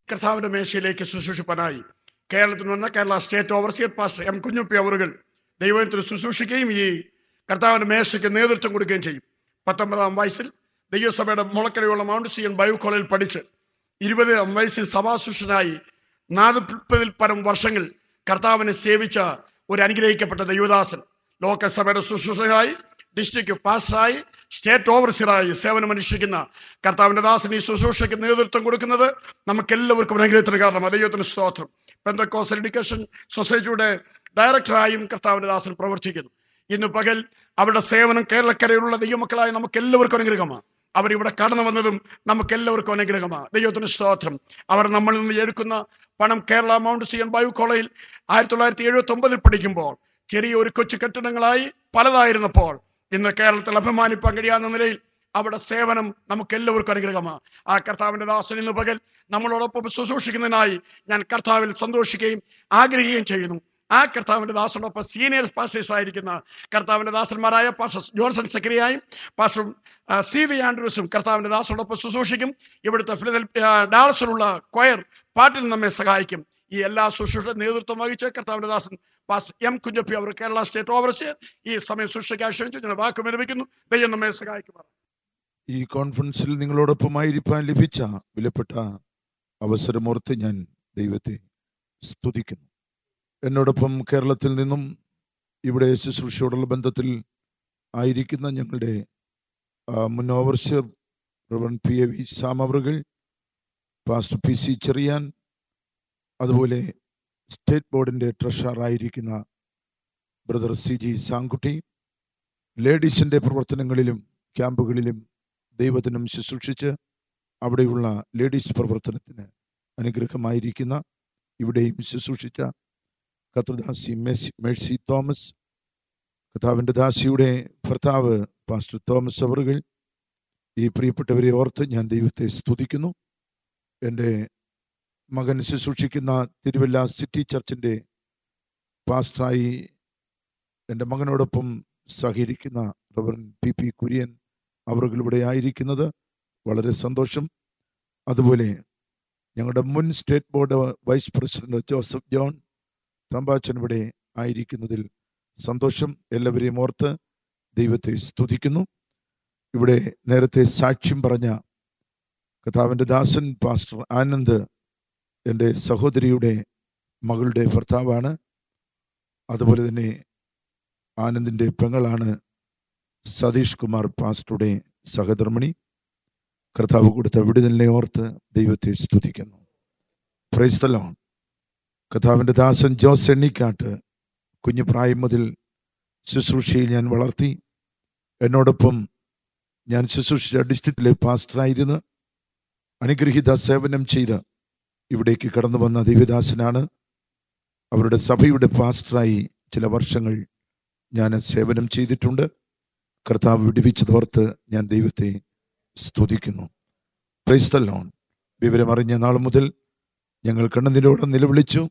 കർത്താവിന്റെ മേശയിലേക്ക് ശുശ്രൂഷിപ്പനായി കേരളത്തിൽ വന്ന Kerala state overseer pastor M Kunjuppi അവറുകൾ ദൈവത്തിന് ശുശ്രൂഷിക്കുകയും ഈ കർത്താവിന്റെ മേശയ്ക്ക് നേതൃത്വം കൊടുക്കുകയും ചെയ്യും പത്തൊമ്പതാം വയസ്സിൽ ദൈവസഭയുടെ മുളക്കരയുള്ള മൗണ്ട് സിയൻ ബൈബിൾ കോളേജിൽ പഠിച്ച് ഇരുപതാം വയസ്സിൽ സഭാശുഷനായി നാൽപ്പതിൽ പരം വർഷങ്ങൾ കർത്താവിനെ സേവിച്ച ഒരു അനുഗ്രഹിക്കപ്പെട്ട ദൈവദാസൻ ലോകസഭയുടെ ശുശ്രൂഷകനായി ഡിസ്ട്രിക്ട് പാസ്റ്ററായി സ്റ്റേറ്റ് ഓവർസിയറായി സേവനമനുഷ്ഠിക്കുന്ന കർത്താവിന്റെ ദാസൻ ഈ ശുശ്രൂഷയ്ക്ക് നേതൃത്വം കൊടുക്കുന്നത് നമുക്ക് എല്ലാവർക്കും അനുഗ്രഹത്തിന് കാരണം ദൈവത്തിന് സ്തോത്രം പെന്തക്കോസ് എഡ്യൂക്കേഷൻ സൊസൈറ്റിയുടെ ഡയറക്ടറായും കർത്താവിന്റെ ദാസൻ പ്രവർത്തിക്കുന്നു ഇന്ന് പകൽ അവരുടെ സേവനം കേരളക്കരയിലുള്ള ദൈവമക്കളായ നമുക്ക് എല്ലാവർക്കും അനുഗ്രഹമാണ് അവരിവിടെ കടന്നു വന്നതും നമുക്ക് എല്ലാവർക്കും അനുഗ്രഹമാണ് ദൈവത്തിന് സ്തോത്രം അവർ നമ്മളിൽ നിന്ന് എടുക്കുന്ന പണം കേരള മൗണ്ട് സിയൻ ബൈബിൾ കോളേജിൽ ആയിരത്തി തൊള്ളായിരത്തി എഴുപത്തി ഒമ്പതിൽ പഠിക്കുമ്പോൾ ചെറിയ ഒരു കൊച്ചു കെട്ടിടങ്ങളായി പലതായിരുന്നപ്പോൾ ഇന്ന് കേരളത്തിൽ അഭിമാനിപ്പാൻ കഴിയാവുന്ന നിലയിൽ അവിടെ സേവനം നമുക്ക് എല്ലാവർക്കും അനുഗ്രഹമാണ് ആ കർത്താവിന്റെ ദാസൻ ഇന്ന് പകൽ നമ്മളോടൊപ്പം ശുശ്രൂഷിക്കുന്നതിനായി ഞാൻ കർത്താവിൽ സന്തോഷിക്കുകയും ആഗ്രഹിക്കുകയും ചെയ്യുന്നു ആ കർത്താവിന്റെ ദാസനോടൊപ്പം സീനിയർ പാസ്റ്റേഴ്സ് ആയിരിക്കുന്ന കർത്താവിന്റെ ദാസന്മാരായ പാസ്റ്റർ ജോൺസൺ സെക്രട്ടറിയായും പാസ്റ്റർ ആ, സി വി ആൻഡ്രൂസും കർത്താവിന്റെ ദാസനോടൊപ്പം ശുശ്രൂഷിക്കും ഇവിടുത്തെ ഫിലദൽഫിയ ഡാളസിലുള്ള കൊയർ പാട്ടിൽ നമ്മെ സഹായിക്കും ഈ എല്ലാ ശുശ്രൂഷ നേതൃത്വം വഹിച്ച് കർത്താവിന്റെ ദാസൻ പാസ് എം കുഞ്ഞപ്പി അവർ കേരള സ്റ്റേറ്റ് ഓവർസിയർ ഈ സമയം ശുശ്രൂഷയ്ക്ക് ക്ഷണിച്ചു ഞാൻ വാക്ക് വിരമിക്കുന്നു ദൈവം നമ്മെ സഹായിക്കുമാർ ഈ കോൺഫറൻസിൽ നിങ്ങളോടൊപ്പമായിരിക്കാൻ ലഭിച്ച വിലപ്പെട്ട അവസരമോർത്ത് ഞാൻ ദൈവത്തെ സ്തുതിക്കുന്നു എന്നോടൊപ്പം കേരളത്തിൽ നിന്നും ഇവിടെ ശുശ്രൂഷയോടുള്ള ബന്ധത്തിൽ ആയിരിക്കുന്ന ഞങ്ങളുടെ ആ, മുൻ ഓവർസിയർ റവൻ പി എ വി സാമവറുകൾ പാസ്റ്റർ പി സി ചെറിയാൻ അതുപോലെ സ്റ്റേറ്റ് ബോർഡിന്റെ ട്രഷറർ ആയിരിക്കുന്ന ബ്രദർ സി ജി സാങ്കുട്ടി ലേഡീസിന്റെ പ്രവർത്തനങ്ങളിലും ക്യാമ്പുകളിലും ദൈവത്തിനും ശുശ്രൂഷിച്ച് അവിടെയുള്ള ലേഡീസ് പ്രവർത്തനത്തിന് അനുഗ്രഹമായിരിക്കുന്ന ഇവിടെയും ശുശ്രൂഷിച്ച കത്രദാസി മെസ്സി മേഴ്സി തോമസ് കഥാവിൻ്റെ ദാസിയുടെ ഭർത്താവ് പാസ്റ്റർ തോമസ് അവറുകൾ ഈ പ്രിയപ്പെട്ടവരെ ഓർത്ത് ഞാൻ ദൈവത്തെ സ്തുതിക്കുന്നു എൻ്റെ മകൻ ശുശ്രൂഷിക്കുന്ന തിരുവല്ല സിറ്റി ചർച്ചിൻ്റെ പാസ്റ്ററായി എൻ്റെ മകനോടൊപ്പം സഹകരിക്കുന്ന റവറൻ പി പി കുര്യൻ അവറുകൾ ഇവിടെ ആയിരിക്കുന്നത് വളരെ സന്തോഷം അതുപോലെ ഞങ്ങളുടെ മുൻ state board vice president Joseph John Thampachan ഇവിടെ ആയിരിക്കുന്നതിൽ സന്തോഷം എല്ലാവരെയും ഓർത്ത് ദൈവത്തെ സ്തുതിക്കുന്നു ഇവിടെ നേരത്തെ സാക്ഷ്യം പറഞ്ഞ കഥാവിൻ്റെ ദാസൻ പാസ്റ്റർ ആനന്ദ് എൻ്റെ സഹോദരിയുടെ മകളുടെ ഭർത്താവാണ് അതുപോലെ തന്നെ ആനന്ദിൻ്റെ പെങ്ങളാണ് സതീഷ് കുമാർ പാസ്റ്ററുടെ സഹധർമ്മിണി കർത്താവ് കൊടുത്ത വിടുതലിനെ ഓർത്ത് ദൈവത്തെ സ്തുതിക്കുന്നു പ്രൈസ്തലോ കർത്താവിൻ്റെ ദാസൻ ജോസ് എണ്ണിക്കാട്ട് കുഞ്ഞു പ്രായം മുതൽ ശുശ്രൂഷയിൽ ഞാൻ വളർത്തി എന്നോടൊപ്പം ഞാൻ ശുശ്രൂഷിച്ച ഡിസ്ട്രിക്റ്റിലെ പാസ്റ്ററായിരുന്നു അനുഗ്രഹീത സേവനം ചെയ്ത് ഇവിടേക്ക് കടന്നു വന്ന ദൈവദാസനാണ് അവരുടെ സഭയുടെ പാസ്റ്ററായി ചില വർഷങ്ങൾ ഞാൻ സേവനം ചെയ്തിട്ടുണ്ട് കർത്താവ് വിടുവിച്ചതോർത്ത് ഞാൻ ദൈവത്തെ സ്തുതിക്കുന്നു ക്രൈസ്തലോൺ വിവരമറിഞ്ഞ നാൾ മുതൽ ഞങ്ങൾ കണ്ണുനിലോടെ നിലവിളിച്ചു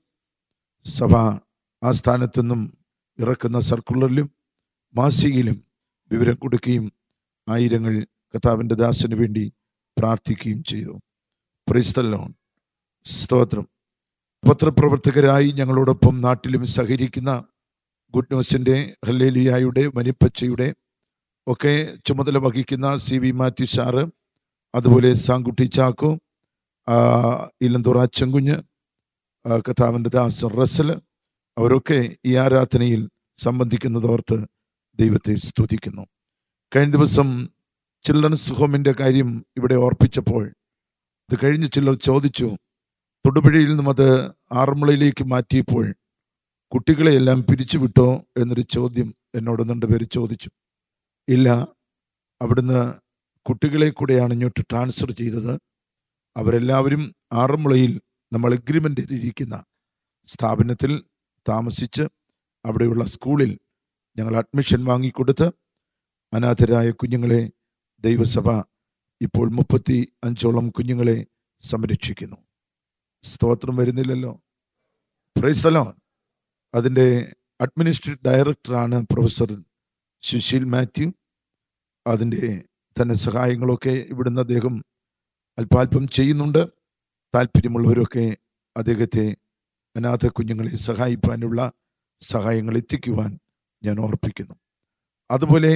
സഭ ആ സ്ഥാനത്തു നിന്നും ഇറക്കുന്ന സർക്കുലറിലും മാസികയിലും വിവരം കൊടുക്കുകയും ആയിരങ്ങൾ കർത്താവിൻ്റെ ദാസന് വേണ്ടി പ്രാർത്ഥിക്കുകയും ചെയ്തു ക്രൈസ്തലോൺ സ്തോത്രം പത്രപ്രവർത്തകരായി ഞങ്ങളോടൊപ്പം നാട്ടിലും സഹകരിക്കുന്ന ഗുഡ് ന്യൂസിന്റെ ഹല്ലേലിയായുടെ മനിപ്പച്ചയുടെ ഒക്കെ ചുമതല വഹിക്കുന്ന സി വി മാത്യു സാറ് അതുപോലെ സാങ്കുട്ടി ചാക്കോ ആ, ഇലന്തൂർ അച്ചൻകുഞ്ഞ് ആ, കഥാവിൻ്റെ ദാസ് റസൽ അവരൊക്കെ ഈ ആരാധനയിൽ സംബന്ധിക്കുന്നതോർത്ത് ദൈവത്തെ സ്തുതിക്കുന്നു കഴിഞ്ഞ ദിവസം ചിൽഡ്രൻസ് ഹോമിന്റെ കാര്യം ഇവിടെ ഓർപ്പിച്ചപ്പോൾ ഇത് കഴിഞ്ഞ് ചിലർ ചോദിച്ചു തൊടുപുഴയിൽ നിന്നും അത് ആറന്മുളയിലേക്ക് മാറ്റിയപ്പോൾ കുട്ടികളെയെല്ലാം പിരിച്ചുവിട്ടോ എന്നൊരു ചോദ്യം എന്നോട് രണ്ടുപേര് ചോദിച്ചു ഇല്ല അവിടുന്ന് കുട്ടികളെ കൂടെയാണ് ഇങ്ങോട്ട് ട്രാൻസ്ഫർ ചെയ്തത് അവരെല്ലാവരും ആറന്മുളയിൽ നമ്മൾ എഗ്രിമെൻ്റ് ഇരിക്കുന്ന സ്ഥാപനത്തിൽ താമസിച്ച് അവിടെയുള്ള സ്കൂളിൽ ഞങ്ങൾ അഡ്മിഷൻ വാങ്ങിക്കൊടുത്ത് അനാഥരായ കുഞ്ഞുങ്ങളെ ദൈവസഭ ഇപ്പോൾ മുപ്പത്തി അഞ്ചോളം കുഞ്ഞുങ്ങളെ സംരക്ഷിക്കുന്നു സ്തോത്രം വരുന്നില്ലല്ലോ പ്രൈസ്തലോ അതിൻ്റെ അഡ്മിനിസ്ട്രേറ്റീവ് ഡയറക്ടറാണ് പ്രൊഫസർ സുശീൽ മാത്യു അതിൻ്റെ തന്നെ സഹായങ്ങളൊക്കെ ഇവിടുന്ന് അദ്ദേഹം അല്പാൽപം ചെയ്യുന്നുണ്ട് താല്പര്യമുള്ളവരൊക്കെ അദ്ദേഹത്തെ അനാഥ കുഞ്ഞുങ്ങളെ സഹായിപ്പാനുള്ള സഹായങ്ങൾ എത്തിക്കുവാൻ ഞാൻ ഓർപ്പിക്കുന്നു അതുപോലെ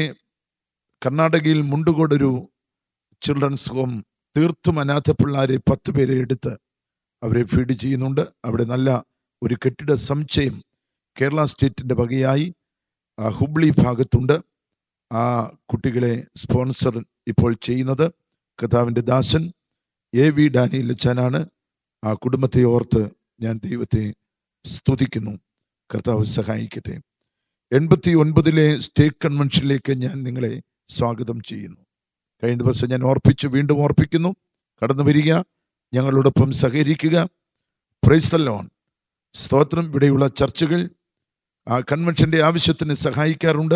കർണാടകയിൽ മുണ്ടുകോടൊരു ചിൽഡ്രൻസ് ഹോം തീർത്തും അനാഥ പിള്ളേരെ പത്ത് പേരെ എടുത്ത് അവരെ ഫീഡ് ചെയ്യുന്നുണ്ട് അവിടെ നല്ല ഒരു കെട്ടിട സമുച്ചയം കേരള സ്റ്റേറ്റിന്റെ വകയായി ആ, ഹുബ്ലി ഭാഗത്തുണ്ട് ആ കുട്ടികളെ സ്പോൺസർ ഇപ്പോൾ ചെയ്യുന്നത് കഥാവിന്റെ ദാസൻ എ വി ഡാനിയൽ അച്ഛനാണ് ആ കുടുംബത്തെ ഓർത്ത് ഞാൻ ദൈവത്തെ സ്തുതിക്കുന്നു കർത്താവ് സഹായിക്കട്ടെ എൺപത്തി ഒൻപതിലെ സ്റ്റേറ്റ് കൺവെൻഷനിലേക്ക് ഞാൻ നിങ്ങളെ സ്വാഗതം ചെയ്യുന്നു കഴിഞ്ഞ ദിവസം ഞാൻ ഓർപ്പിച്ചു വീണ്ടും ഓർപ്പിക്കുന്നു കടന്നു വരിക ഞങ്ങളോടൊപ്പം സഹകരിക്കുക പ്രൈസ്തല്ലോൺ സ്തോത്രം ഇവിടെയുള്ള ചർച്ചകൾ ആ കൺവെൻഷന്റെ ആവശ്യത്തിന് സഹായിക്കാറുണ്ട്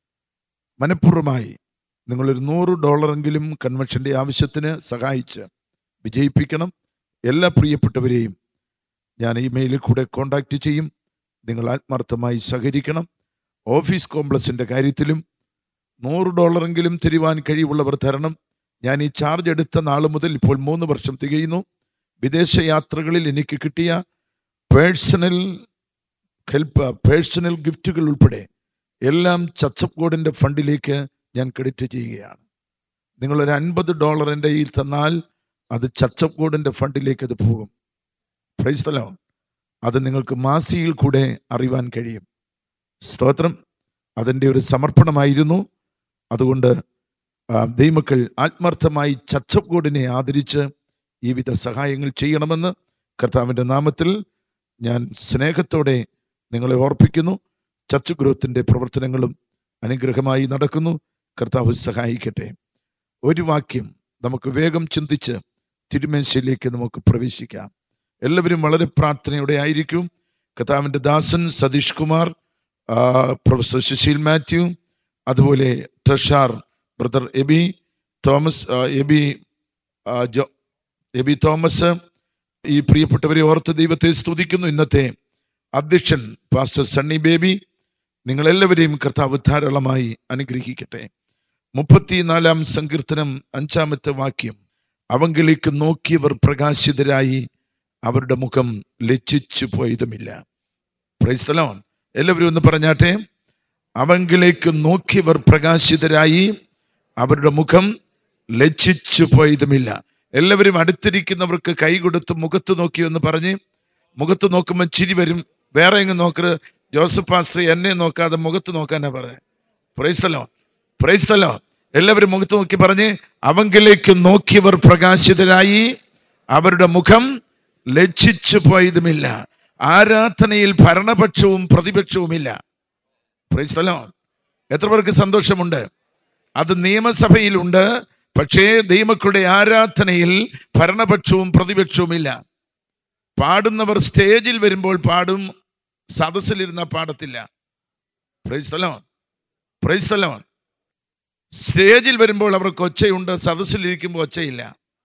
മനഃപൂർവ്വമായി നിങ്ങളൊരു നൂറ് ഡോളറെങ്കിലും കൺവെൻഷന്റെ ആവശ്യത്തിന് സഹായിച്ച് വിജയിപ്പിക്കണം എല്ലാ പ്രിയപ്പെട്ടവരെയും ഞാൻ ഇമെയിലിൽ കൂടെ കോണ്ടാക്ട് ചെയ്യും നിങ്ങൾ ആത്മാർത്ഥമായി സഹകരിക്കണം ഓഫീസ് കോംപ്ലക്സിന്റെ കാര്യത്തിലും നൂറ് ഡോളറെങ്കിലും തരുവാൻ കഴിവുള്ളവർ തരണം ഞാൻ ഈ ചാർജ് എടുത്ത നാൾ മുതൽ ഇപ്പോൾ മൂന്ന് വർഷം തികയുന്നു വിദേശ യാത്രകളിൽ എനിക്ക് കിട്ടിയ പേഴ്സണൽ ഹെൽപ്പ് പേഴ്സണൽ ഗിഫ്റ്റുകൾ ഉൾപ്പെടെ എല്ലാം ചച്ചപ്പ് കോഡിന്റെ ഫണ്ടിലേക്ക് ഞാൻ ക്രെഡിറ്റ് ചെയ്യുകയാണ് നിങ്ങളൊരു അൻപത് ഡോളർ എൻ്റെ കയ്യിൽ തന്നാൽ അത് ചച്ചപ്പ് കോഡിന്റെ ഫണ്ടിലേക്ക് അത് പോകും പ്രൈസ്തലോ അത് നിങ്ങൾക്ക് മാസിയിൽ കൂടെ അറിയുവാൻ കഴിയും സ്തോത്രം അതിൻ്റെ ഒരു സമർപ്പണമായിരുന്നു അതുകൊണ്ട് ആ, ദൈവമക്കൾ ആത്മാർത്ഥമായി ചച്ചപ്പ് കോഡിനെ ആദരിച്ച് ഈ വിധ സഹായങ്ങൾ ചെയ്യണമെന്ന് കർത്താവിൻ്റെ നാമത്തിൽ ഞാൻ സ്നേഹത്തോടെ നിങ്ങളെ ഓർപ്പിക്കുന്നു ചർച്ച് ഗ്രൂപ്പിന്റെ പ്രവർത്തനങ്ങളും അനുഗ്രഹമായി നടക്കുന്നു കർത്താവ് സഹായിക്കട്ടെ ഒരു വാക്യം നമുക്ക് വേഗം ചിന്തിച്ച് തിരുമേശയിലേക്ക് നമുക്ക് പ്രവേശിക്കാം എല്ലാവരും വളരെ പ്രാർത്ഥനയോടെ ആയിരിക്കും കർത്താവിന്റെ ദാസൻ സതീഷ് കുമാർ ആ, പ്രൊഫസർ സുശീൽ മാത്യു അതുപോലെ ട്രഷാർ ബ്രദർ എബി തോമസ് ആ, എബി ആ, ജോ എബി തോമസ് ഈ പ്രിയപ്പെട്ടവരെ ഓർത്ത് ദൈവത്തെ സ്തുതിക്കുന്നു ഇന്നത്തെ അധ്യക്ഷൻ പാസ്റ്റർ സണ്ണി ബേബി നിങ്ങളെല്ലാവരെയും കർത്താവ് ധാരാളമായി അനുഗ്രഹിക്കട്ടെ മുപ്പത്തിനാലാം സങ്കീർത്തനം അഞ്ചാമത്തെ വാക്യം അവങ്കിലേക്ക് നോക്കിയവർ പ്രകാശിതരായി അവരുടെ മുഖം ലജ്ജിച്ചു പോയതുമില്ല പ്രൈസ്തലോൺ എല്ലാവരും ഒന്ന് പറഞ്ഞാട്ടെ അവങ്കിലേക്ക് നോക്കിയവർ പ്രകാശിതരായി അവരുടെ മുഖം ലജ്ജിച്ചു പോയതുമില്ല എല്ലാവരും അടുത്തിരിക്കുന്നവർക്ക് കൈ കൊടുത്ത് മുഖത്ത് നോക്കി എന്ന് പറഞ്ഞ് മുഖത്ത് നോക്കുമ്പോൾ ചിരി വരും വേറെ എങ്ങും നോക്കരുത് ജോസഫ് പാസ്റ്റർ എന്നെ നോക്കാതെ മുഖത്ത് നോക്കാനാ പറഞ്ഞത് പ്രൈസ്തലോ പ്രൈസ്തലോ എല്ലാവരും മുഖത്ത് നോക്കി പറഞ്ഞ് അവങ്കിലേക്ക് നോക്കിയവർ പ്രകാശിതരായി അവരുടെ മുഖം ലജ്ജിച്ചു പോയതുമില്ല ആരാധനയിൽ ഭരണപക്ഷവും പ്രതിപക്ഷവുമില്ല പ്രൈസ്തലോ എത്ര പേർക്ക് സന്തോഷമുണ്ട് അത് നിയമസഭയിലുണ്ട് പക്ഷേ ദൈവക്കളുടെ ആരാധനയിൽ ഭരണപക്ഷവും പ്രതിപക്ഷവുമില്ല പാടുന്നവർ സ്റ്റേജിൽ വരുമ്പോൾ പാടും സദസ്സിലിരുന്ന പാടത്തില്ല പ്രൈസ്തലോൺ പ്രൈസ്തലോൺ സ്റ്റേജിൽ വരുമ്പോൾ അവർക്ക് ഒച്ചയുണ്ട് സദസ്സിലിരിക്കുമ്പോൾ ഒച്ചയില്ല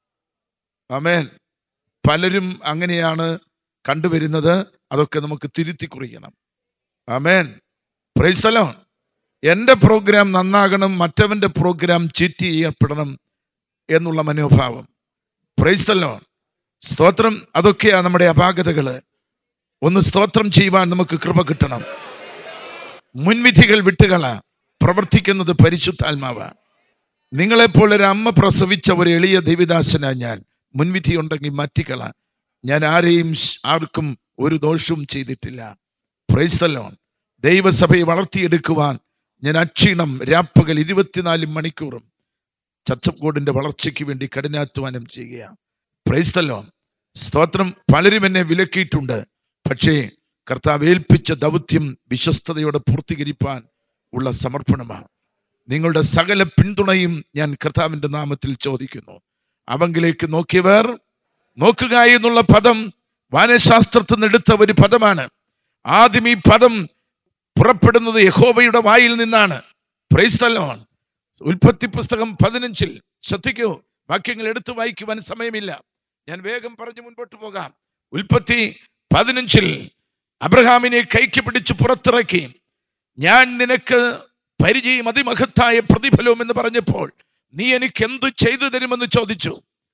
അമേൻ പലരും അങ്ങനെയാണ് കണ്ടുവരുന്നത് അതൊക്കെ നമുക്ക് തിരുത്തി കുറിക്കണം അമേൻ പ്രൈസ്തലോൺ എൻ്റെ പ്രോഗ്രാം നന്നാകണം മറ്റവന്റെ പ്രോഗ്രാം ചീറ്റ് ചെയ്യപ്പെടണം എന്നുള്ള മനോഭാവം പ്രൈസ്തലോൺ സ്തോത്രം അതൊക്കെയാണ് നമ്മുടെ അപാകതകള് ഒന്ന് സ്തോത്രം ചെയ്യുവാൻ നമുക്ക് കൃപ കിട്ടണം മുൻവിധികൾ വിട്ടുകള പ്രവർത്തിക്കുന്നത് പരിശുദ്ധാത്മാവ നിങ്ങളെപ്പോലെ ഒരു അമ്മ പ്രസവിച്ച ഒരു എളിയ ദേവിദാസനാ ഞാൻ മുൻവിധി ഉണ്ടെങ്കിൽ മാറ്റിക്കള ഞാൻ ആരെയും ശ്- ആർക്കും ഒരു ദോഷവും ചെയ്തിട്ടില്ല പ്രൈസ്തലോൺ ദൈവസഭയെ വളർത്തിയെടുക്കുവാൻ ഞാൻ അക്ഷീണം രാപ്പകൽ ഇരുപത്തിനാല് മണിക്കൂറും ചർച്ചക്കോടിന്റെ വളർച്ചയ്ക്ക് വേണ്ടി കഠിനാധ്വാനം ചെയ്യുകയാണ് പ്രൈസ്തല്ലോ സ്തോത്രം പലരും എന്നെ വിലക്കിയിട്ടുണ്ട് പക്ഷേ കർത്താവ് ഏൽപ്പിച്ച ദൗത്യം വിശ്വസ്തയോടെ പൂർത്തീകരിപ്പാൻ ഉള്ള സമർപ്പണമാണ് നിങ്ങളുടെ സകല പിന്തുണയും ഞാൻ കർത്താവിന്റെ നാമത്തിൽ ചോദിക്കുന്നു അവങ്കിലേക്ക് നോക്കിയവർ നോക്കുക എന്നുള്ള പദം വാനശാസ്ത്രത്തിൽ നിന്ന് എടുത്ത ഒരു പദമാണ് ആദ്യം ഈ പദം പുറപ്പെടുന്നത് യഹോവയുടെ വായിൽ നിന്നാണ് പ്രൈസ്തലോൺ ഉൽപ്പത്തി പുസ്തകം പതിനഞ്ചിൽ ശ്രദ്ധിക്കൂ വാക്യങ്ങൾ എടുത്തു വായിക്കുവാൻ സമയമില്ല ഞാൻ വേഗം പറഞ്ഞു മുൻപോട്ട് പോകാം ഉൽപ്പത്തി പതിനഞ്ചിൽ അബ്രഹാമിനെ കൈക്ക് പിടിച്ച് പുറത്തിറക്കി ഞാൻ നിനക്ക് പരിചയം അതിമഹത്തായ പ്രതിഫലവും എന്ന് പറഞ്ഞപ്പോൾ നീ എനിക്ക് എന്തു ചെയ്തു തരുമെന്ന് ചോദിച്ചു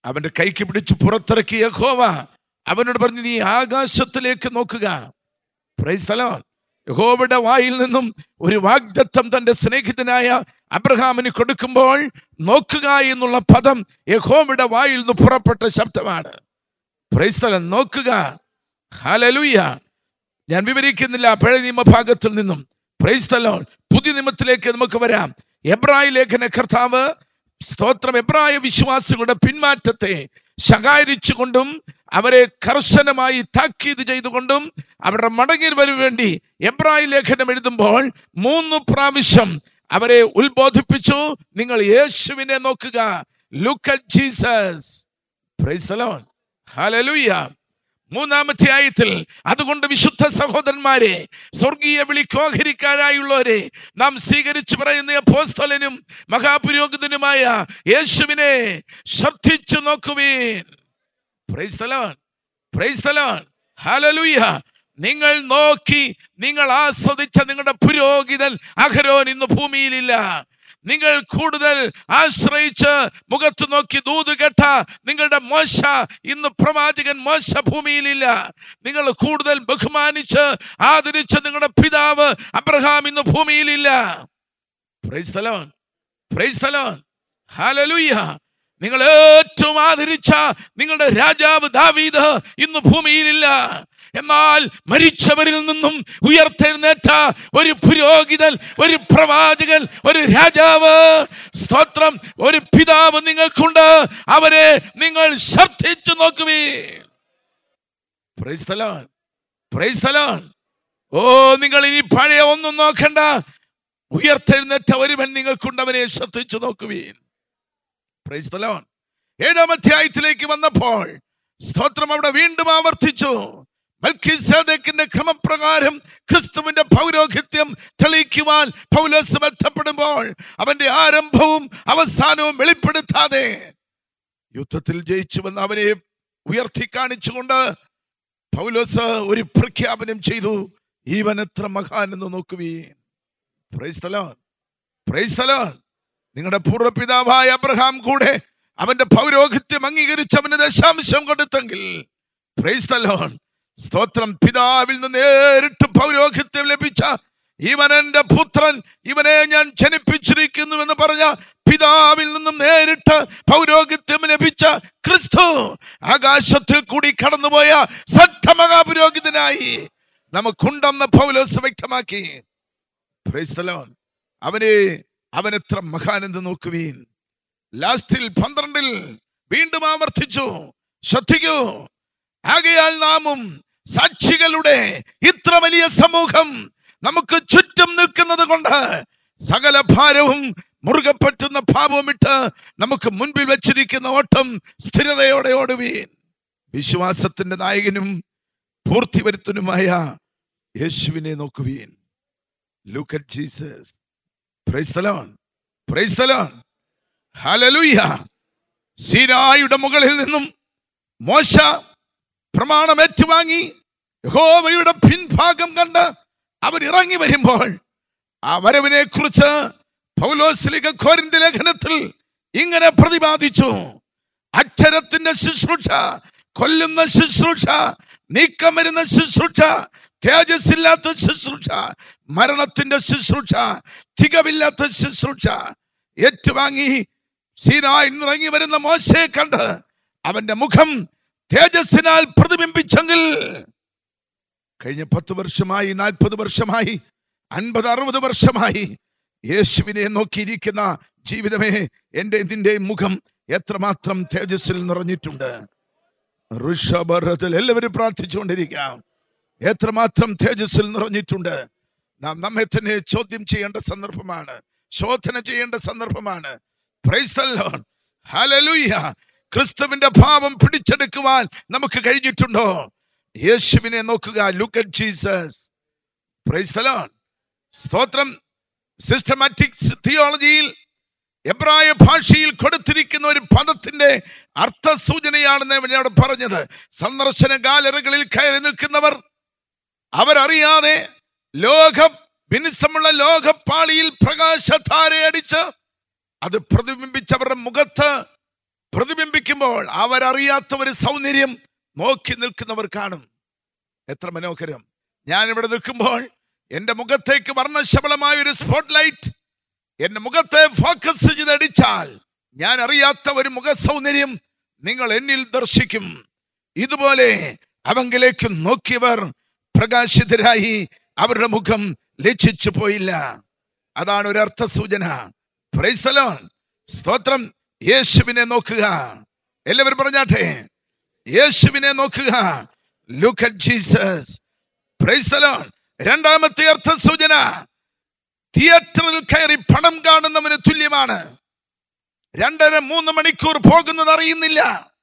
അവന്റെ കൈക്ക് പിടിച്ച് പുറത്തിറക്കിയ യഹോവ അവനോട് പറഞ്ഞു നീ ആകാശത്തിലേക്ക് നോക്കുക പ്രൈസ് the Lord. യഹോവയുടെ വായിൽ നിന്നും ഒരു വാഗ്ദത്തം തന്റെ സ്നേഹിതനായ അബ്രഹാമിന് കൊടുക്കുമ്പോൾ നോക്കുക എന്നുള്ള പദം യഹോവയുടെ വായിൽ നിന്ന് പുറപ്പെട്ട ശബ്ദമാണ് പ്രൈസ് the Lord. നോക്കുക ഹല്ലേലൂയ ഞാൻ വിവരിക്കുന്നില്ല പഴയ നിയമഭാഗത്തിൽ നിന്നും പ്രൈസ് the Lord. പുതിയ നിയമത്തിലേക്ക് നമുക്ക് വരാം എബ്രായ ലേഖന കർത്താവ് സ്തോത്രം എബ്രായ വിശ്വാസികളുടെ പിന്മാറ്റത്തെ ശകാരിച്ചുകൊണ്ടും അവരെ കർശനമായി താക്കീത് ചെയ്തുകൊണ്ടും അവരുടെ മടങ്ങി വരും വേണ്ടി എബ്രായ ലേഖനം എഴുതുമ്പോൾ മൂന്ന് പ്രാവശ്യം അവരെ ഉത്ബോധിപ്പിച്ചു നിങ്ങൾ യേശുവിനെ നോക്കുക look at Jesus praise the Lord. ഹല്ലേലൂയ മൂന്നാമത്തെ ആയത്തിൽ അതുകൊണ്ട് വിശുദ്ധ സഹോദരന്മാരെ സ്വർഗീയ വിളിക്കോഹരിക്കാരായുള്ളവരെ നാം സ്വീകരിച്ചു പറയുന്ന അപ്പോസ്തലനും മഹാപുരോഹിതനുമായ യേശുവിനെ ശ്രദ്ധിച്ചു നോക്കുവീൻ praise the Lord. Praise the Lord. ഹല്ലേലൂയ നിങ്ങൾ നോക്കി നിങ്ങൾ ആസ്വദിച്ച നിങ്ങളുടെ പുരോഹിതൻ അഹരോൻ ഇന്ന് ഭൂമിയിലില്ല നിങ്ങൾ കൂടുതൽ ആശ്രയിച്ച് മുഖത്ത് നോക്കി ദൂത് കേട്ട നിങ്ങളുടെ മോശ ഇന്ന് പ്രവാചകൻ മോശ ഭൂമിയിലില്ല നിങ്ങൾ കൂടുതൽ ബഹുമാനിച്ച് ആദരിച്ച നിങ്ങളുടെ പിതാവ് അബ്രഹാം ഇന്ന് ഭൂമിയിലില്ല praise the Lord. Praise the Lord. ഹല്ലേലൂയ നിങ്ങൾ ഏറ്റവും ആദരിച്ച നിങ്ങളുടെ രാജാവ് ദാവീദ് ഇന്ന് ഭൂമിയിലില്ല എന്നാൽ മരിച്ചവരിൽ നിന്നും ഉയർത്തെഴുന്നേറ്റ ഒരു പുരോഹിതൻ ഒരു പ്രവാചകൻ ഒരു രാജാവ് സ്തോത്രം ഒരു പിതാവ് നിങ്ങൾക്കുണ്ട് അവരെ നിങ്ങൾ ശ്രദ്ധിച്ചു നോക്കുവേ praise the Lord. Praise the Lord. ഓ നിങ്ങൾ ഇനി പഴയ ഒന്നും നോക്കണ്ട ഉയർത്തെഴുന്നേറ്റ ഒരുവൻ നിങ്ങൾക്കുണ്ട് അവനെ ശ്രദ്ധിച്ചു നോക്കുവീൻ പ്രൈസ് the Lord. ഏഴാം അധ്യായത്തിലേക്ക് വന്നപ്പോൾ സ്തോത്രം അവിടെ വീണ്ടും ആവർത്തിച്ചു മൽക്കിസേദക്കിന്റെ ക്രമപ്രകാരം ക്രിസ്തുവിന്റെ പൗരോഹിത്യം തെളിയിക്കുവാൻ പൗലോസ് ബന്ധപ്പെടുമ്പോൾ അവന്റെ ആരംഭവും അവസാനവും വെളിപ്പെടുത്താതെ യുദ്ധത്തിൽ ജയിച്ചുവെന്ന് അവനെ ഉയർത്തി കാണിച്ചുകൊണ്ട് പൗലോസ് ഒരു പ്രഖ്യാപനം ചെയ്തു ഈവൻ എത്ര മഹാൻ എന്ന് നോക്കുവീൻ praise the Lord. Praise the Lord. നിങ്ങളുടെ പൂർവ്വപിതാവായ അബ്രഹാം കൂടെ അവന്റെ പൗരോഹിത്യം അംഗീകരിച്ച് അവന് ദശാംശം കൊടുത്തെങ്കിൽ പ്രൈസ് the Lord. സ്തോത്രം പിതാവിൽ നിന്ന് നേരിട്ട് പൗരോഹിത്യം ലഭിച്ച ഇവൻ എന്റെ പുത്രൻ ഇവനെ ഞാൻ ജനിപ്പിച്ചിരിക്കുന്നു എന്ന് പറഞ്ഞ പിതാവിൽ നിന്നും നേരിട്ട് പൗരോഹിത്യം ലഭിച്ച ക്രിസ്തു ആകാശത്തിൽ കൂടി കടന്നുപോയ സദ്ധമഹാപുരോഹിതനായി നമുക്കുണ്ടെന്ന് പൗലോസ് വ്യക്തമാക്കി Praise the Lord. അവനെ അവൻ എത്ര മഹാനെന്ന് നോക്കുവീൻ ലാസ്റ്റിൽ പന്ത്രണ്ടിൽ വീണ്ടും ആവർത്തിച്ചു ശ്രദ്ധിക്കൂ ആകയാൽ നാമും സാക്ഷികളുടെ ഇത്ര വലിയ സമൂഹം നമുക്ക് ചുറ്റും നിൽക്കുന്നത് കൊണ്ട് സകല ഭാരവും മുറുകെ പറ്റുന്ന ഭാവവും ഇട്ട് നമുക്ക് മുൻപിൽ വെച്ചിരിക്കുന്ന ഓട്ടം സ്ഥിരതയോടെ ഓടുവീൻ വിശ്വാസത്തിന്റെ നായകനും പൂർത്തി വരുത്തനുമായ യേശുവിനെ നോക്കുവീൻ look at Jesus praise the Lord. Praise the Lord. ഹല്ലേലൂയ സീനായുടെ മുകളിൽ നിന്നും മോശ പ്രമാണം ഏറ്റുവാങ്ങി യഹോവയുടെ പിൻഭാഗം കണ്ട് അവൻ ഇറങ്ങി വരുമ്പോൾ ആ വരവിനെ കുറിച്ച് പൗലോസ്ലിക കോരിന്ത ലേഖനത്തിൽ ഇങ്ങനെ പ്രതിപാദിച്ചു അക്ഷരത്തിന്റെ ശുശ്രൂഷ കൊല്ലുന്ന ശുശ്രൂഷ നീക്കം വരുന്ന ശുശ്രൂഷ തേജസ്സില്ലാത്ത ശുശ്രൂഷ മരണത്തിന്റെ ശുശ്രൂഷ തികവില്ലാത്ത ശുശ്രൂഷ ഏറ്റുവാങ്ങി സീനായി ഇറങ്ങി വരുന്ന മോശയെ കണ്ട് അവന്റെ മുഖം തേജസ്സിനാൽ പ്രതിബിംബിച്ചെങ്കിൽ കഴിഞ്ഞ പത്ത് വർഷമായി നാൽപ്പത് വർഷമായി അൻപത് അറുപത് വർഷമായി യേശുവിനെ നോക്കിയിരിക്കുന്ന ജീവിതമേ എന്റെ ഇതിന്റെ മുഖം എത്രമാത്രം തേജസ്സിൽ നിറഞ്ഞിട്ടുണ്ട് ഋഷഭരത്തിൽ എല്ലാവരും പ്രാർത്ഥിച്ചുകൊണ്ടിരിക്കാം എത്രമാത്രം തേജസ്സിൽ നിറഞ്ഞിട്ടുണ്ട് നാം നമ്മെ തന്നെ ചോദ്യം ചെയ്യേണ്ട സന്ദർഭമാണ് ശോധന ചെയ്യേണ്ട സന്ദർഭമാണ് Praise the Lord. Hallelujah. ക്രിസ്തുവിന്റെ ഭാവം പിടിച്ചെടുക്കുവാൻ നമുക്ക് കഴിഞ്ഞിട്ടുണ്ടോ യേശുവിനെ നോക്കുക look at Jesus praise the Lord. സ്തോത്രം സിസ്റ്റമാറ്റിക് തിയോളജിയിൽ എബ്രായ ഭാഷയിൽ കൊടുത്തിരിക്കുന്ന ഒരു പദത്തിന്റെ അർത്ഥസൂചനയാണെന്ന് എന്നോട് പറഞ്ഞത് സന്ദർശന ഗാലറികളിൽ കയറി നിൽക്കുന്നവർ അവരറിയാതെ ലോക വിനിസമുള്ള ലോകപ്പാളിയിൽ പ്രകാശധാരയടിച്ച് അത് പ്രതിബിംബിച്ചവരുടെ മുഖത്ത് പ്രതിബിംബിക്കും ഇരിക്കുമ്പോൾ അവരറിയാത്ത ഒരു സൗന്ദര്യം നോക്കി നിൽക്കുന്നവർ കാണും എത്ര മനോഹരം ഞാൻ ഇവിടെ നിൽക്കുമ്പോൾ എന്റെ മുഖത്തേക്ക് വർണ്ണശബളമായ ഒരു സ്പോട്ട് ലൈറ്റ് എന്റെ മുഖത്തെ ഫോക്കസ് ചെയ്തടിച്ചാൽ ഞാൻ അറിയാത്ത ഒരു മുഖ സൗന്ദര്യം നിങ്ങൾ എന്നിൽ ദർശിക്കും ഇതുപോലെ അവങ്കിലേക്ക് നോക്കിയവർ പ്രകാശിതരായി അവരുടെ മുഖം ലജ്ജിച്ചു പോയില്ല അതാണ് ഒരു അർത്ഥ സൂചന Praise the Lord. സ്തോത്രം യേശുവിനെ നോക്കുക എല്ലാവരും പറഞ്ഞാട്ടെ യേശുവിനെ നോക്കുക look at Jesus Praise the Lord. രണ്ടാമത്തെ അർത്ഥ സൂചന തിയേറ്ററിൽ കയറി പണം കാണുന്നവന് തുല്യമാണ് രണ്ടര മൂന്ന് മണിക്കൂർ പോകുന്നത് അറിയുന്നില്ല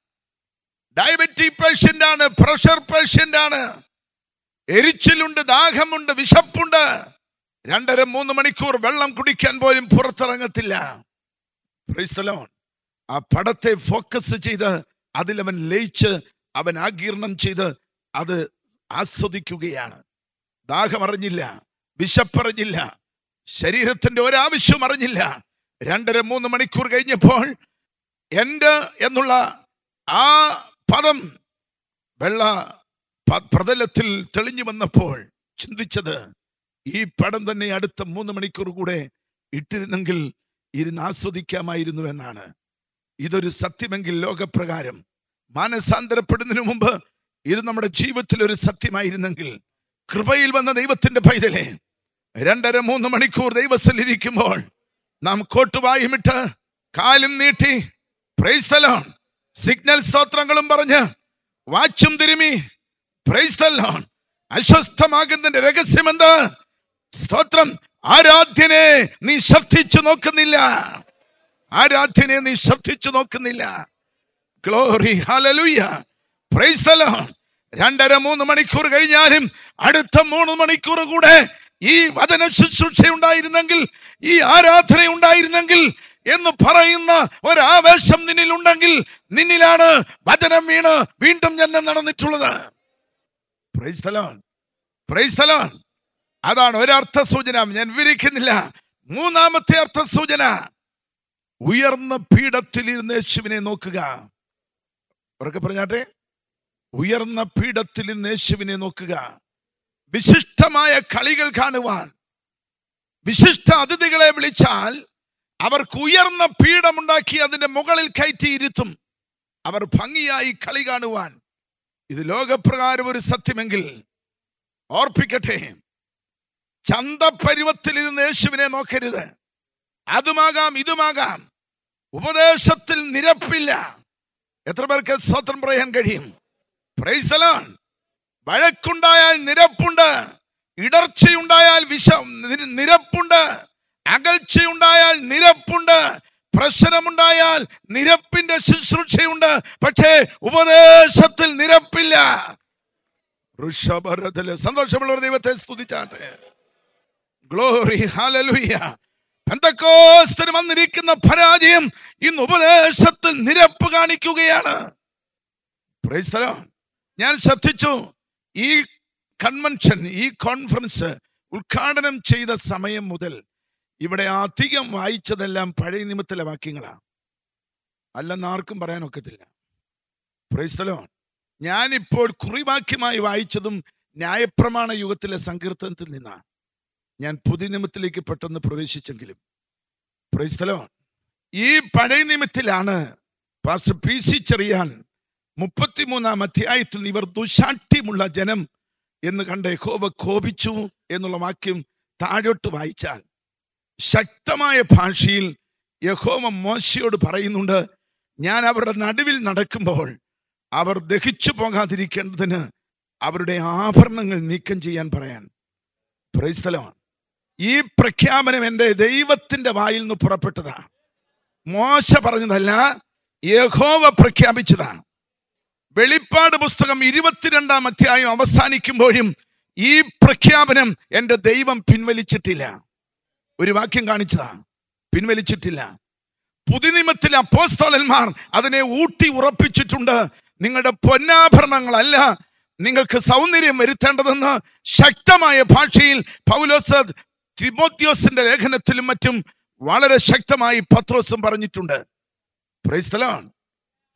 ഡയബറ്റിക് പേഷ്യന്റ് ആണ് പ്രഷർ പേഷ്യന്റ് ആണ് എരിച്ചിലുണ്ട് ദാഹമുണ്ട് വിശപ്പുണ്ട് രണ്ടര മൂന്ന് മണിക്കൂർ വെള്ളം കുടിക്കാൻ പോലും പുറത്തിറങ്ങത്തില്ല Praise the Lord. ആ പടത്തെ ഫോക്കസ് ചെയ്ത് അതിലവൻ ലയിച്ച് അവൻ ആഗീർണം ചെയ്ത് അത് ആസ്വദിക്കുകയാണ് ദാഹം അറിഞ്ഞില്ല വിശപ്പറിഞ്ഞില്ല ശരീരത്തിന്റെ ഒരാവശ്യവും അറിഞ്ഞില്ല രണ്ടര മൂന്ന് മണിക്കൂർ കഴിഞ്ഞപ്പോൾ എൻ്റെ എന്നുള്ള ആ പദം വെള്ള പ- പ്രതലത്തിൽ തെളിഞ്ഞു വന്നപ്പോൾ ചിന്തിച്ചത് ഈ പടം തന്നെ അടുത്ത മൂന്ന് മണിക്കൂർ കൂടെ ഇട്ടിരുന്നെങ്കിൽ ഇരുന്ന് ആസ്വദിക്കാമായിരുന്നു എന്നാണ് ഇതൊരു സത്യമെങ്കിൽ ലോകപ്രകാരം മാനസാന്തരപ്പെടുന്നതിന് മുമ്പ് ഇത് നമ്മുടെ ജീവിതത്തിൽ ഒരു സത്യമായിരുന്നെങ്കിൽ കൃപയിൽ വന്ന ദൈവത്തിന്റെ പൈതലെ രണ്ടര മൂന്ന് മണിക്കൂർ ദൈവത്തിൽ ഇരിക്കുമ്പോൾ നാം കോട്ടുവായുമിട്ട് കാലും നീട്ടി പ്രൈസ്തലോൺ സിഗ്നൽ സ്തോത്രങ്ങളും പറഞ്ഞ് വാച്ചും തിരുമി പ്രൈസ്തലോൺ അസ്വസ്ഥമാകുന്നതിന്റെ രഹസ്യം എന്താ സ്തോത്രം ആരാധ്യനെ നീ ശ്രദ്ധിച്ചു നോക്കുന്നില്ല ആരാധ്യനെ നീ ശ്രദ്ധിച്ചു നോക്കുന്നില്ല ഗ്ലോറി ഹല്ലേലൂയ പ്രൈസ് ദി ലോർഡ് രണ്ടര മൂന്ന് മണിക്കൂർ കഴിഞ്ഞാലും അടുത്ത മൂന്ന് മണിക്കൂർ കൂടെ ഈ വചന ശുശ്രൂഷ ഉണ്ടായിരുന്നെങ്കിൽ ഈ ആരാധന ഉണ്ടായിരുന്നെങ്കിൽ എന്ന് പറയുന്ന ഒരാവേശം നിന്നിൽ ഉണ്ടെങ്കിൽ നിന്നിലാണ് വചനം വീണ് വീണ്ടും ജന്മം നടന്നിട്ടുള്ളത് praise the Lord praise the Lord അതാണ് ഒരർത്ഥ സൂചന ഞാൻ വിവരിക്കുന്നില്ല മൂന്നാമത്തെ അർത്ഥ സൂചന ഉയർന്ന പീഠത്തിൽ ഇരുന്ന് യേശുവിനെ നോക്കുക ഉറക്കെ പറഞ്ഞാട്ടെ ഉയർന്ന പീഠത്തിൽ ഇരുന്ന് യേശുവിനെ നോക്കുക വിശിഷ്ടമായ കളികൾ കാണുവാൻ വിശിഷ്ട അതിഥികളെ വിളിച്ചാൽ അവർക്ക് ഉയർന്ന പീഠമുണ്ടാക്കി അതിന്റെ മുകളിൽ കയറ്റിയിരുത്തും അവർ ഭംഗിയായി കളി കാണുവാൻ ഇത് ലോകപ്രകാരം ഒരു സത്യമെങ്കിൽ ഓർപ്പിക്കട്ടെ ചന്തപരുവത്തിൽ ഇരുന്ന് യേശുവിനെ നോക്കരുത് അതുമാകാം ഇതുമാകാം ഉപദേശത്തിൽ നിരപ്പില്ല എത്ര പേർക്ക് സ്വത്രം പറയാൻ കഴിയും Praise the Lord. വഴക്കുണ്ടായാൽ നിരപ്പുണ്ട് ഇടർച്ചയുണ്ടായാൽ വിഷ നി- നിരപ്പുണ്ട് അകൽച്ചയുണ്ടായാൽ നിരപ്പുണ്ട് പ്രശ്നമുണ്ടായാൽ നിരപ്പിന്റെ ശുശ്രൂഷയുണ്ട് പക്ഷേ ഉപദേശത്തിൽ നിരപ്പില്ല ഋഷഭരത്തില് സന്തോഷമുള്ള ഒരു ദൈവത്തെ സ്തുതിച്ചാട്ടെ ഗ്ലോറി ഹാലലുയ്യ പെന്തക്കോസ്തിന് വന്നിരിക്കുന്ന പരാജയം ഇന്ന് ഉപദേശത്തിൽ നിരപ്പ് കാണിക്കുകയാണ് Praise the Lord. ഞാൻ ശ്രദ്ധിച്ചു ഈ കൺവെൻഷൻ ഈ കോൺഫറൻസ് ഉദ്ഘാടനം ചെയ്ത സമയം മുതൽ ഇവിടെ അധികം വായിച്ചതെല്ലാം പഴയ നിയമത്തിലെ വാക്യങ്ങളാണ് അല്ലെന്ന് ആർക്കും പറയാൻ ഒക്കത്തില്ല Praise the Lord. ഞാനിപ്പോൾ കുറിവാക്യമായി വായിച്ചതും ന്യായപ്രമാണ യുഗത്തിലെ സങ്കീർത്തനത്തിൽ നിന്നാണ് ഞാൻ പുതിയ നിയമത്തിലേക്ക് പെട്ടെന്ന് പ്രവേശിച്ചെങ്കിലും Praise the Lord. ഈ പഴയ നിയമത്തിലാണ് പാസ്റ്റർ പി സി ചെറിയാൻ മുപ്പത്തിമൂന്നാം അധ്യായത്തിൽ ഇവർ ദുശാഠ്യമുള്ള ജനം എന്ന് കണ്ട് യഹോവ കോപിച്ചു എന്നുള്ള വാക്യം താഴോട്ട് വായിച്ചാൽ ശക്തമായ ഭാഷയിൽ യഹോവ മോശയോട് പറയുന്നുണ്ട് ഞാൻ അവരുടെ നടുവിൽ നടക്കുമ്പോൾ അവർ ദഹിച്ചു പോകാതിരിക്കേണ്ടതിന് അവരുടെ ആഭരണങ്ങൾ നീക്കം ചെയ്യാൻ പറയാൻ പ്രൈസ്തലമാണ് ഈ പ്രഖ്യാപനം എൻ്റെ ദൈവത്തിന്റെ വായിൽ നിന്ന് പുറപ്പെട്ടതാ മോശ പറഞ്ഞതല്ല യഹോവ പ്രഖ്യാപിച്ചതാണ് വെളിപ്പാട് പുസ്തകം ഇരുപത്തിരണ്ടാം അധ്യായം അവസാനിക്കുമ്പോഴും ഈ പ്രഖ്യാപനം എൻ്റെ ദൈവം പിൻവലിച്ചിട്ടില്ല ഒരു വാക്യം കാണിച്ചതാ പിൻവലിച്ചിട്ടില്ല പുതുനിമത്തിലെ അപ്പോസ്തോലന്മാർ അതിനെ ഊട്ടി ഉറപ്പിച്ചിട്ടുണ്ട് നിങ്ങളുടെ പൊന്നാഭരണങ്ങളല്ല നിങ്ങൾക്ക് സൗന്ദര്യം വരുത്തേണ്ടതെന്ന് ശക്തമായ ഭാഷയിൽ പൗലോസ് തിമോത്യോസിന്റെ ലേഖനത്തിലും മറ്റും വളരെ ശക്തമായി പത്രോസും പറഞ്ഞിട്ടുണ്ട് പ്രൈസ് the Lord.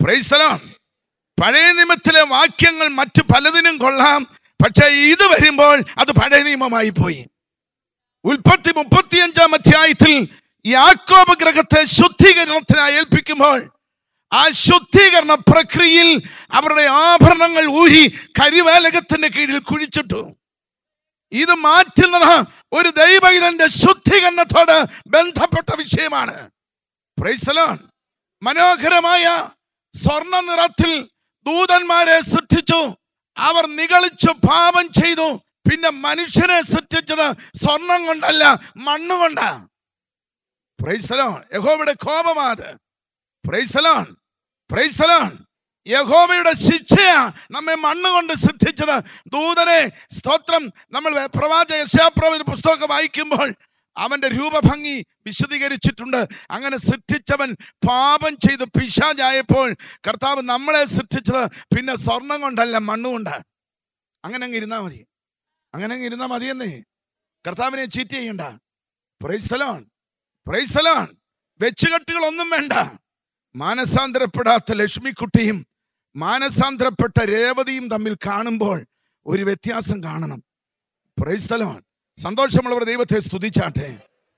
പ്രൈസ്തലം പഴയ നിയമത്തിലെ വാക്യങ്ങൾ മറ്റു പലതിനും കൊള്ളാം പക്ഷെ ഇത് വരുമ്പോൾ അത് പഴയ നിയമമായി പോയി ഉൽപ്പത്തി മുപ്പത്തിയഞ്ചാം അധ്യായത്തിൽ യാക്കോബ് ഗ്രഹത്തെ ശുദ്ധീകരണത്തിനായി ഏൽപ്പിക്കുമ്പോൾ ആ ശുദ്ധീകരണ പ്രക്രിയയിൽ അവരുടെ ആഭരണങ്ങൾ ഊരി കരിവേലകത്തിന്റെ കീഴിൽ കുഴിച്ചിട്ടു ഇത് മാറ്റുന്നത് ഒരു ദൈവത്തിന്റെ ശുദ്ധീകരണത്തോട് ബന്ധപ്പെട്ട വിഷയമാണ് Praise the Lord. മനോഹരമായ സ്വർണ്ണ നിറത്തിൽ ദൂതന്മാരെ സൃഷ്ടിച്ചു അവർ നികളിച്ചു പാപം ചെയ്തു പിന്നെ മനുഷ്യനെ സൃഷ്ടിച്ചത് സ്വർണം കൊണ്ടല്ല മണ്ണുകൊണ്ടാ പ്രൈസ്തലോൺ യഹോവയുടെ കോപമാത് പ്രൈസ്തലോൺ പ്രൈസ്തലോൺ യഹോവയുടെ ശിക്ഷയാ നമ്മെ മണ്ണുകൊണ്ട് സൃഷ്ടിച്ചത് ദൂതനെ സ്തോത്രം നമ്മൾ പ്രവാചക യശാപ്രവന്റെ പുസ്തകമൊക്കെ വായിക്കുമ്പോൾ അവന്റെ രൂപഭംഗി വിശദീകരിച്ചിട്ടുണ്ട് അങ്ങനെ സൃഷ്ടിച്ചവൻ പാപം ചെയ്ത് പിശാചായപ്പോൾ കർത്താവ് നമ്മളെ സൃഷ്ടിച്ചത് പിന്നെ സ്വർണം കൊണ്ടല്ല മണ്ണുകൊണ്ട് അങ്ങനെ അങ്ങ് ഇരുന്നാ മതി അങ്ങനെ അങ്ങ് ഇരുന്നാ മതിയെന്നേ കർത്താവിനെ ചീറ്റ് ചെയ്യണ്ട പ്രൈസ്തലോൺ പ്രൈസ്തലോൺ വെച്ചുകെട്ടുകളൊന്നും വേണ്ട മാനസാന്തരപ്പെടാത്ത ലക്ഷ്മിക്കുട്ടിയും മാനസാന്തരപ്പെട്ട രേവതിയും തമ്മിൽ കാണുമ്പോൾ ഒരു വ്യത്യാസം കാണണം പ്രൈസ്തലോൺ സന്തോഷമുള്ളവർ ദൈവത്തെ സ്തുതിച്ചാട്ടെ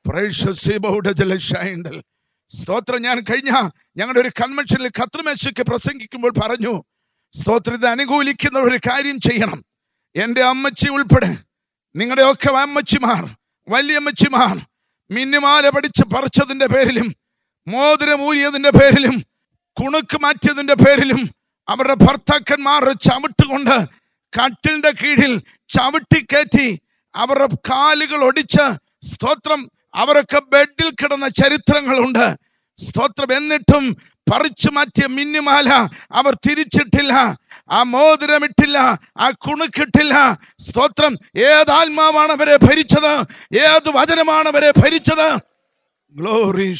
പ്രൈഷൽ സ്തോത്രം ഞാൻ കഴിഞ്ഞ ഞങ്ങളുടെ ഒരു കൺവെൻഷനിൽ കത്രിമേശയ്ക്ക് പ്രസംഗിക്കുമ്പോൾ പറഞ്ഞു സ്തോത്രം ഇത് അനുകൂലിക്കുന്ന ഒരു കാര്യം ചെയ്യണം എൻ്റെ അമ്മച്ചി ഉൾപ്പെടെ നിങ്ങളുടെ ഒക്കെ അമ്മച്ചിമാർ വലിയമ്മച്ചിമാർ മിന്നുമാല പഠിച്ച് പറിച്ചതിന്റെ പേരിലും മോതിരം ഊരിയതിന്റെ പേരിലും കുണുക്ക് മാറ്റിയതിന്റെ പേരിലും അവരുടെ ഭർത്താക്കന്മാർ ചവിട്ടുകൊണ്ട് കട്ടിലിന്റെ കീഴിൽ ചവിട്ടിക്കയറ്റി അവരുടെ കാലുകൾ ഒടിച്ച് സ്തോത്രം അവരൊക്കെ ബെഡിൽ കിടന്ന ചരിത്രങ്ങളുണ്ട് സ്തോത്രം എന്നിട്ടും പറിച്ചു മാറ്റിയ മിന്നുമാല അവർ തിരിച്ചിട്ടില്ല ആ മോതിരമിട്ടില്ല ആ കുണുക്കിട്ടില്ല സ്തോത്രം ഏതാത്മാവാണ് അവരെ ഭരിച്ചത് ഏത് വചനമാണ് അവരെ ഭരിച്ചത് ഗ്ലോറി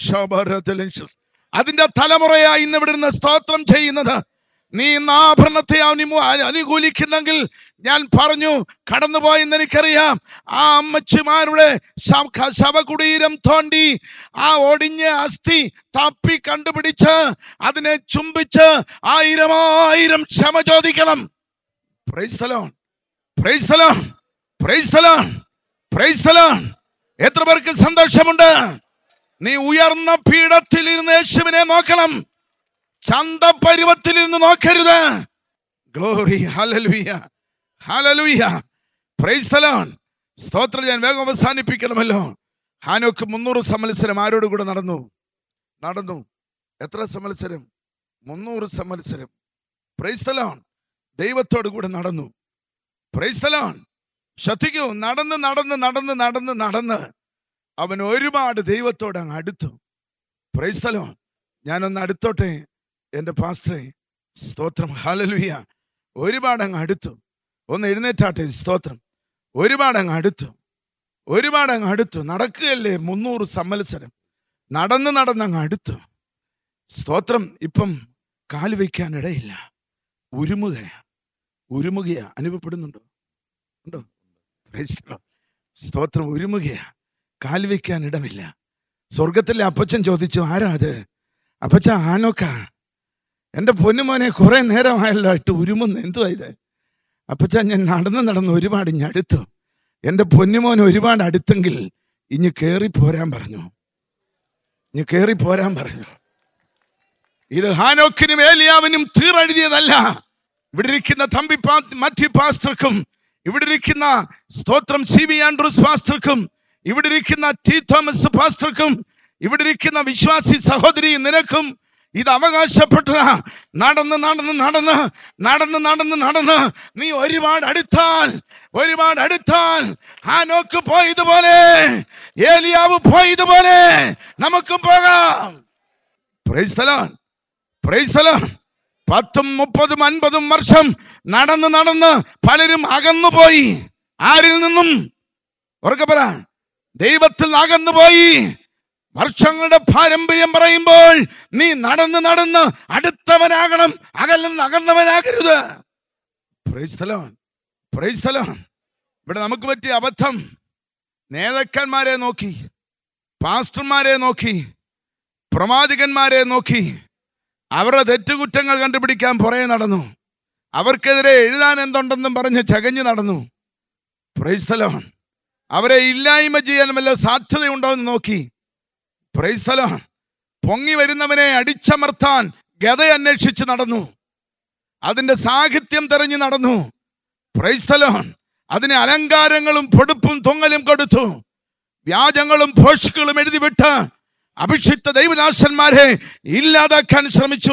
അതിന്റെ തലമുറയായി ഇന്ന് ഇവിടെ നിന്ന് സ്തോത്രം ചെയ്യുന്നത് നീ ഇന്ന് ആഭരണത്തെ അനുമു- അനുകൂലിക്കുന്നെങ്കിൽ ഞാൻ പറഞ്ഞു കടന്നുപോയെന്ന് എനിക്കറിയാം ആ അമ്മച്ചിമാരുടെ ശവ- ശവകുടീരം തോണ്ടി ആ ഒടിഞ്ഞ അസ്ഥി തപ്പി കണ്ടുപിടിച്ച് അതിനെ ചുംബിച്ച് ആയിരം ആയിരം ക്ഷമ ചോദിക്കണം praise the Lord. Praise the Lord. Praise the Lord. Praise the Lord. എത്ര പേർക്ക് സന്തോഷമുണ്ട് നീ ഉയർന്ന പീഠത്തിൽ ഇരുന്ന് യേശുവിനെ നോക്കണം ചന്തപരുവത്തിൽ ഇരുന്ന് നോക്കരുത് ഗ്ലോറി ഹലലുയ ഹലലുയ പ്രൈസ് the Lord. സ്തോത്രം ഞാൻ വേഗം അവസാനിപ്പിക്കണമല്ലോ ഹാനോക്ക് മുന്നൂറ് സംവത്സരം ആരോട് കൂടെ നടന്നു നടന്നു എത്ര സംവത്സരം മുന്നൂറ് സംവത്സരം പ്രൈസ് the Lord. ദൈവത്തോട് കൂടെ നടന്നു പ്രൈസ് the Lord. ശ്രദ്ധിക്കൂ നടന്ന് നടന്ന് നടന്ന് നടന്ന് നടന്ന് അവൻ ഒരുപാട് ദൈവത്തോട് അങ്ങ് അടുത്തു പ്രൈസ് the Lord. ഞാനൊന്ന് അടുത്തോട്ടെ എൻ്റെ പാസ്റ്ററെ സ്തോത്രം ഹാലലുയ ഒരുപാട് അങ്ങ് അടുത്തു ഒന്ന് എഴുന്നേറ്റാട്ടെ സ്തോത്രം ഒരുപാട് അങ്ങ് അടുത്തു ഒരുപാട് അങ്ങ് അടുത്തു നടക്കുകയല്ലേ മുന്നൂറ് സംവത്സരം നടന്ന് നടന്ന് അങ്ങ് അടുത്തു സ്തോത്രം ഇപ്പം കാല് വയ്ക്കാൻ ഇടയില്ല ഉരുമുകയാ ഉരുമുകയാ അനുഭവപ്പെടുന്നുണ്ടോ ഉണ്ടോ Praise the Lord. സ്തോത്രം ഉരുമുകയാ കാല് വയ്ക്കാൻ ഇടമില്ല സ്വർഗത്തിലെ അപ്പച്ചൻ ചോദിച്ചു ആരാ അത് അപ്പച്ച ആനോക്ക എന്റെ പൊന്നുമോനെ കുറെ നേരമായല്ലോ ഇട്ട് ഉരുമുന്ന് എന്തുവാ ഇത് അപ്പച്ച ഞാൻ നടന്ന് നടന്ന് ഒരുപാട് ഇഞ്ഞ് അടുത്തു എന്റെ പൊന്നുമോൻ ഒരുപാട് അടുത്തെങ്കിൽ ഇഞ്ഞ് കേറി പോരാൻ പറഞ്ഞു ഇഞ്ഞ് കേറി പോരാൻ പറഞ്ഞു ഇത് ഹാനോക്കിനും ഏലിയാവിനും തീറെഴുതിയതല്ല ഇവിടെ ഇരിക്കുന്ന തമ്പി പാ- മാത്യു പാസ്റ്റർക്കും ഇവിടെ ഇരിക്കുന്ന സ്തോത്രം സി വി ആൻഡ്രൂസ് പാസ്റ്റർക്കും ഇവിടെ ഇരിക്കുന്ന ടി തോമസ് പാസ്റ്റർക്കും ഇവിടെ ഇരിക്കുന്ന വിശ്വാസി സഹോദരി നിനക്കും ഇത് അവകാശപ്പെട്ടതാ നടന്ന് നടന്ന് നടന്ന് നടന്ന് നടന്ന് നടന്ന് നീ ഒരുപാട് അടുത്താൽ ഒരുപാട് അടുത്താൽ ഹാനോക്ക് പോയതുപോലെ ഏലിയാവ് പോയതുപോലെ നമുക്കും പോകാം praise the Lord. Praise the Lord. പത്തും മുപ്പതും അൻപതും വർഷം നടന്ന് നടന്ന് പലരും അകന്നുപോയി ആരിൽ നിന്നും ഉറക്കെ പറ ദൈവത്തിൽ അകന്നുപോയി വർഷങ്ങളുടെ പാരമ്പര്യം പറയുമ്പോൾ നീ നടന്ന് നടന്ന് അടുത്തവനാകണം അകലെന്ന് അകന്നവനാകരുത് praise the Lord. Praise the Lord. ഇവിടെ നമുക്ക് പറ്റിയ അബദ്ധം നേതാക്കന്മാരെ നോക്കി പാസ്റ്റർമാരെ നോക്കി പ്രവാചകന്മാരെ നോക്കി അവരുടെ തെറ്റുകുറ്റങ്ങൾ കണ്ടുപിടിക്കാൻ പുറകെ നടന്നു അവർക്കെതിരെ എഴുതാൻ എന്തുണ്ടെന്നും പറഞ്ഞ് ചകഞ്ഞു നടന്നു പ്രൈസ്തലോൺ അവരെ ഇല്ലായ്മ ചെയ്യാൻ വല്ല സാധ്യതയുണ്ടോ എന്ന് നോക്കി പ്രൈസ്തലോൺ പൊങ്ങി വരുന്നവനെ അടിച്ചമർത്താൻ ഗത അന്വേഷിച്ച് നടന്നു അതിന്റെ സാഹിത്യം തെരഞ്ഞു നടന്നു പ്രൈസ്തലോൺ അതിന് അലങ്കാരങ്ങളും പൊടുപ്പും തൊങ്ങലും കൊടുത്തു വ്യാജങ്ങളും ഭോഷ്കുകളും എഴുതിവിട്ട് അഭിഷിക്ത ദൈവദാസന്മാരെ ഇല്ലാതാക്കാൻ ശ്രമിച്ചു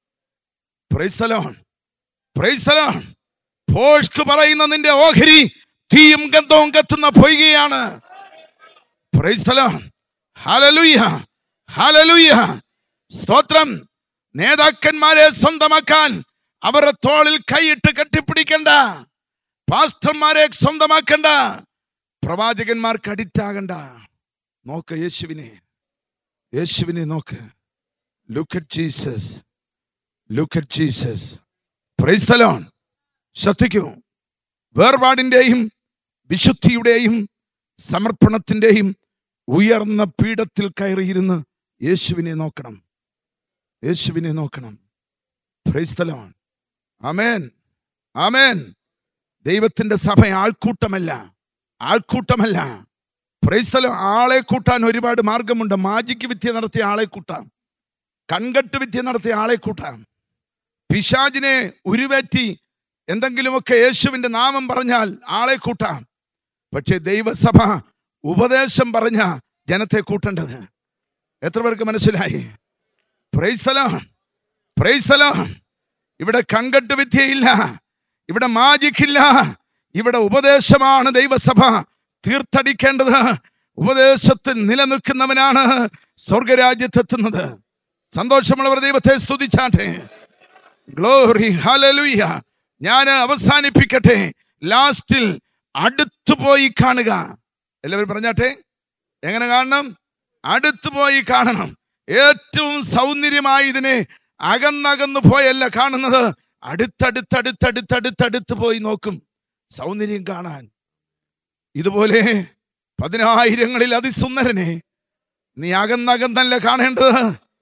പ്രൈസ്തലോൺ പ്രൈസ്തലോൺ ഭോഷ്ക് പറയുന്ന നിന്റെ ഓഹരി തീയും ഗന്ധവും കത്തുന്ന പൊയ്കയാണ് പ്രൈസ്തലോൺ ഹലലുയ്യ ഹലലുയ്യ സ്തോത്രം നേതാക്കന്മാരെ സ്വന്തമാക്കാൻ അവരുടെ തോളിൽ കൈയിട്ട് കെട്ടിപ്പിടിക്കണ്ട പാസ്റ്റർമാരെ സ്വന്തമാക്കണ്ട പ്രവാചകന്മാർക്ക് അഡിക്റ്റ് ആകണ്ട നോക്ക് യേശുവിനെ യേശുവിനെ നോക്ക് look at Jesus look at Jesus praise the Lord ശ്രദ്ധിക്കൂ വേർപാടിന്റെയും വിശുദ്ധിയുടെയും സമർപ്പണത്തിന്റെയും ഉയർന്ന പീഠത്തിൽ കയറിയിരുന്ന് യേശുവിനെ നോക്കണം യേശുവിനെ നോക്കണം പ്രൈസ്തലോൺ ആമേൻ ആമേൻ ദൈവത്തിന്റെ സഭ ആൾക്കൂട്ടമല്ല ആൾക്കൂട്ടമല്ല പ്രൈസ്തലം ആളെ കൂട്ടാൻ ഒരുപാട് മാർഗമുണ്ട് മാജിക്ക് വിദ്യ നടത്തിയ ആളെ കൂട്ടാം കൺകെട്ട് വിദ്യ നടത്തിയ ആളെ കൂട്ടാം പിശാജിനെ ഉരുവേറ്റി എന്തെങ്കിലുമൊക്കെ യേശുവിന്റെ നാമം പറഞ്ഞാൽ ആളെ കൂട്ടാം പക്ഷെ ദൈവസഭ ഉപദേശം പറഞ്ഞ ജനത്തെ കൂട്ടേണ്ടത് എത്ര പേർക്ക് മനസ്സിലായി പ്രൈസ്തലം പ്രൈസ്തലം ഇവിടെ കൺകെട്ട് വിദ്യയില്ല ഇവിടെ മാജിക്കില്ല ഇവിടെ ഉപദേശമാണ് ദൈവസഭ തീർത്തടിക്കേണ്ടത് ഉപദേശത്തിൽ നിലനിൽക്കുന്നവനാണ് സ്വർഗരാജ്യത്തെത്തുന്നത് സന്തോഷമുള്ളവർ ദൈവത്തെ സ്തുതിച്ചാട്ടെ ഗ്ലോറി ഹലലുയ്യ ഞാൻ അവസാനിപ്പിക്കട്ടെ ലാസ്റ്റിൽ അടുത്തു പോയി കാണുക എല്ലാവരും പറഞ്ഞാട്ടെ എങ്ങനെ കാണണം അടുത്തു പോയി കാണണം ഏറ്റവും സൗന്ദര്യമായി ഇതിനെ അകന്നകന്നു പോയല്ല കാണുന്നത് അടുത്തടുത്തടുത്തടുത്തടുത്തടുത്ത് പോയി നോക്കും സൗന്ദര്യം കാണാൻ ഇതുപോലെ പതിനായിരങ്ങളിൽ അതിസുന്ദരനെ നീ അകന്നകന്നല്ല കാണേണ്ടത്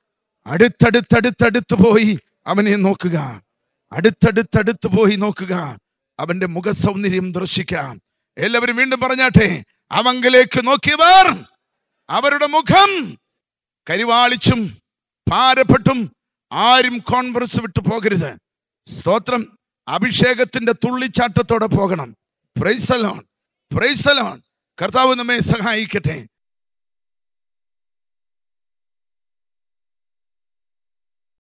അടുത്തടുത്തടുത്തടുത്ത് പോയി അവനെ നോക്കുക അടുത്തടുത്തടുത്ത് പോയി നോക്കുക അവന്റെ മുഖ സൗന്ദര്യം ദർശിക്കാം എല്ലാവരും വീണ്ടും പറഞ്ഞാട്ടെ അവങ്കിലേക്ക് നോക്കിയവർ അവരുടെ മുഖം കരിവാളിച്ചും ഭാരപ്പെട്ടും ആരും കോൺഗ്രസ് വിട്ടു പോകരുത് സ്തോത്രം അഭിഷേകത്തിന്റെ തുള്ളിച്ചാട്ടത്തോടെ പോകണം പ്രൈസ്തലോൺ പ്രൈസ്തലോൺ കർത്താവ് നമ്മെ സഹായിക്കട്ടെ